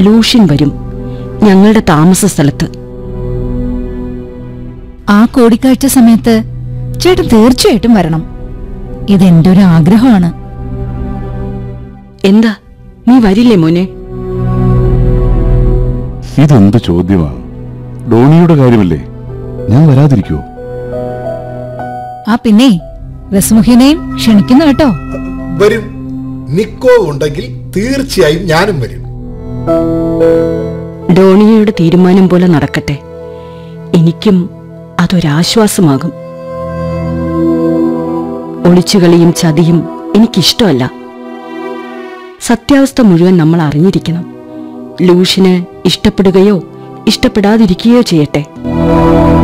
Lucian വരും ഞങ്ങളുടെ താമസ സ്ഥലത്ത് ആ കൂടിക്കാഴ്ച സമയത്ത് ചേട്ടൻ തീർച്ചയായിട്ടും വരണം ഇതെന്റെ ഒരു ആഗ്രഹമാണ് എന്താ നീ വരില്ലേ മോനെ ഇതെന്ത് ചോദ്യമാ ഡോണിയുടെ കാര്യമല്ലേ ഞാൻ വരാതിരിക്കോ ആ പിന്നെ റസ്മുഹിനെയും ക്ഷണിക്കുന്നു കേട്ടോ വരും നിക്കോ ഉണ്ടെങ്കിൽ തീർച്ചയായും ഞാനും വരും ഡോണിയയുടെ തീരുമാനം പോലെ നടക്കട്ടെ എനിക്കും അതൊരാശ്വാസമാകും ഒളിച്ചുകളിയും ചതിയും എനിക്കിഷ്ടമല്ല സത്യാവസ്ഥ മുഴുവൻ നമ്മൾ അറിഞ്ഞിരിക്കണം ലൂഷിന് ഇഷ്ടപ്പെടുകയോ ഇഷ്ടപ്പെടാതിരിക്കുകയോ ചെയ്യട്ടെ